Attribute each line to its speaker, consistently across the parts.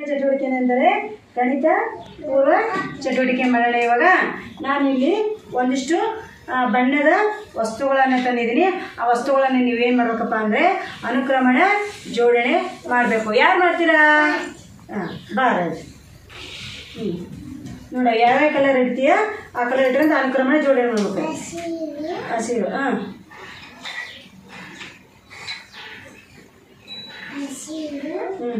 Speaker 1: ಚಟುವಟಿಕೆ ಏನೆಂದರೆ ಗಣಿತ ಪೂರ್ವ ಚಟುವಟಿಕೆ ಮಾಡೋಣ ಇವಾಗ ನಾನು ಇಲ್ಲಿ ಒಂದಿಷ್ಟು ಆ, ಬಣ್ಣದ ವಸ್ತುಗಳನ್ನು ತಂದಿದ್ದೀನಿ ಆ ವಸ್ತುಗಳನ್ನು ನೀವೇನು ಮಾಡ್ಬೇಕಪ್ಪ ಅಂದರೆ ಅನುಕ್ರಮಣ ಜೋಡಣೆ ಮಾಡಬೇಕು ಯಾರು ಮಾಡ್ತೀರಾ ಹಾಂ ಬಾರಾಜ್ ಹ್ಞೂ ನೋಡ ಯಾವ್ಯಾವ ಕಲರ್ ಇಡ್ತೀಯ ಆ ಕಲರ್ ಇಟ್ಕೊಂಡು ಅನುಕ್ರಮಣ ಜೋಡಣೆ ಮಾಡ್ಬೇಕು ಹಸಿರು ಹಾಂ ಹ್ಞೂ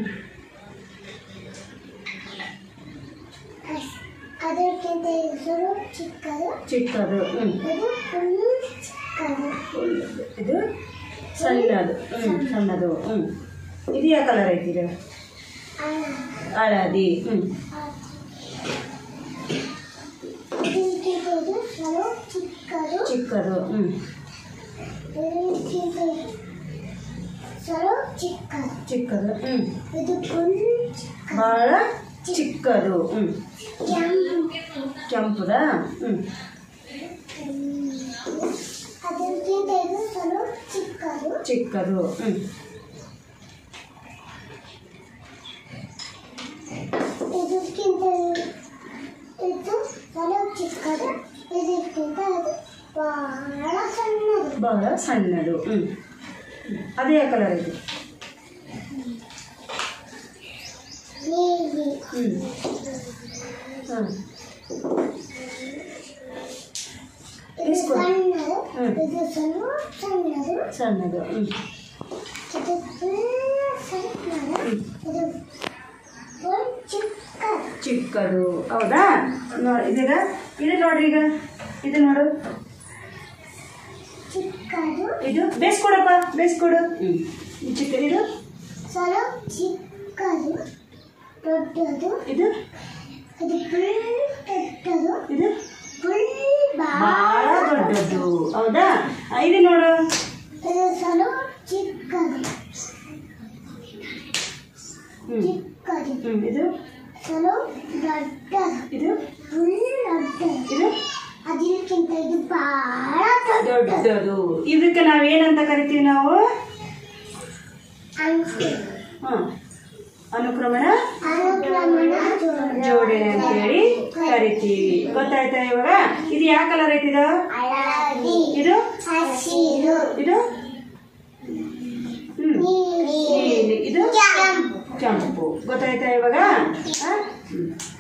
Speaker 2: ಅದಕ್ಕಿಂತ ಹೆಸರು ಚಿಕ್ಕದು
Speaker 1: ಚಿಕ್ಕದು ಹ್ಞೂ
Speaker 2: ಇದು ಫುಲ್ ಚಿಕ್ಕದು
Speaker 1: ಇದು ಸಣ್ಣದು ಹ್ಞೂ ಸಣ್ಣದು ಹ್ಞೂ ಇದು ಯಾವ ಕಲರ್ ಐತಿ ಇದು ಹಳದಿ ಹ್ಞೂ
Speaker 2: ಇದಕ್ಕಿಂತ ಇದು ಸ್ವಲ್ಪ ಚಿಕ್ಕದು
Speaker 1: ಚಿಕ್ಕದು ಹ್ಞೂ
Speaker 2: ಇದಕ್ಕಿಂತ ಇದು ಸ್ವಲ್ಪ ಚಿಕ್ಕದು
Speaker 1: ಚಿಕ್ಕದು ಹ್ಞೂ
Speaker 2: ಇದು ಫುಲ್
Speaker 1: ಭಾಳ ಚಿಕ್ಕದು ಹ್ಞೂ
Speaker 2: ಕೆಂಪು
Speaker 1: ಕೆಂಪುದ ಹ್ಞೂ
Speaker 2: ಅದಕ್ಕಿಂತ ಇದು ಸ್ವಲ್ಪ ಚಿಕ್ಕದು
Speaker 1: ಚಿಕ್ಕದು ಹ್ಞೂ
Speaker 2: ಇದಕ್ಕಿಂತ ಇದು ಸ್ವಲ್ಪ ಚಿಕ್ಕದು ಇದಕ್ಕಿಂತ ಅದು ಬಹಳ ಸಣ್ಣದು
Speaker 1: ಭಾಳ ಸಣ್ಣದು ಹ್ಞೂ ಅದೇ ಯಾವ ಕಲರ್ ಐತಿ
Speaker 2: ನೀಲಿ
Speaker 1: ಹ್ಞೂ ಹಾಂ
Speaker 2: ಇದು ಸಣ್ಣದು
Speaker 1: ಹ್ಮ್.
Speaker 2: ಇದು ಸ್ವಲ್ಪ ಸಣ್ಣದು
Speaker 1: ಸಣ್ಣದು ಹ್ಞೂ
Speaker 2: ಇದು ಫುಲ್ ಸಣ್ಣದು ಇದು ಫುಲ್ ಚಿಕ್ಕದು
Speaker 1: ಚಿಕ್ಕದು ಹೌದಾ ನೋಡಿ ಇದೀಗ ಇದು ನೋಡ್ರಿ ಈಗ ಇದು ನೋಡು
Speaker 2: ಚಿಕ್ಕದು
Speaker 1: ಇದು ಬೇಯಿಸ್ಕೊಡಪ್ಪ ಬೇಯಿಸ್ಕೊಡು ಹ್ಞೂ ಚಿಕ್ಕ ಇದು
Speaker 2: ಸ್ವಲ್ಪ ಚಿಕ್ಕದು ದೊಡ್ಡದು
Speaker 1: ಇದು
Speaker 2: ಇದು ಫುಲ್ ದೊಡ್ಡದು
Speaker 1: ಇದು
Speaker 2: ಫುಲ್
Speaker 1: ಭಾಳ ದೊಡ್ಡದು ಹೌದಾ ಆ, ಇದು ನೋಡು
Speaker 2: ಇದು ಸ್ವಲ್ಪ ಚಿಕ್ಕದು
Speaker 1: ಹ್ಞೂ
Speaker 2: ಚಿಕ್ಕದು
Speaker 1: ಹ್ಞೂ ಇದು
Speaker 2: ಸ್ವಲ್ಪ ದೊಡ್ಡದು
Speaker 1: ಇದು
Speaker 2: ಫುಲ್ ದೊಡ್ಡದು
Speaker 1: ಇದು
Speaker 2: ಅದಕ್ಕಿಂತ ಇದು ಬಹಳ ದೊಡ್ಡದು
Speaker 1: ದೊಡ್ಡದು ಇದಕ್ಕೆ ನಾವೇನಂತ ಕರಿತೀವಿ ನಾವು
Speaker 2: ಅಂಕೆ
Speaker 1: ಹಾಂ ಅನುಕ್ರಮಣ
Speaker 2: ಅನುಕ್ರಮಣ
Speaker 1: ಜೋಡಣೆ ಅಂತೇಳಿ ಕರಿತೀವಿ ಗೊತ್ತಾಯ್ತಾ ಇವಾಗ ಇದು ಯಾವ ಕಲರ್ ಐತಿ ಇದು
Speaker 2: ಹಳದಿ
Speaker 1: ಇದು
Speaker 2: ಹಸಿರು
Speaker 1: ಇದು ಹ್ಮ್
Speaker 2: ನೀಲಿ
Speaker 1: ನೀಲಿ ಇದು
Speaker 2: ಕೆಂಪು
Speaker 1: ಕೆಂಪು ಗೊತ್ತಾಯ್ತಾ ಇವಾಗ ಆ? ಹ್ಮ್.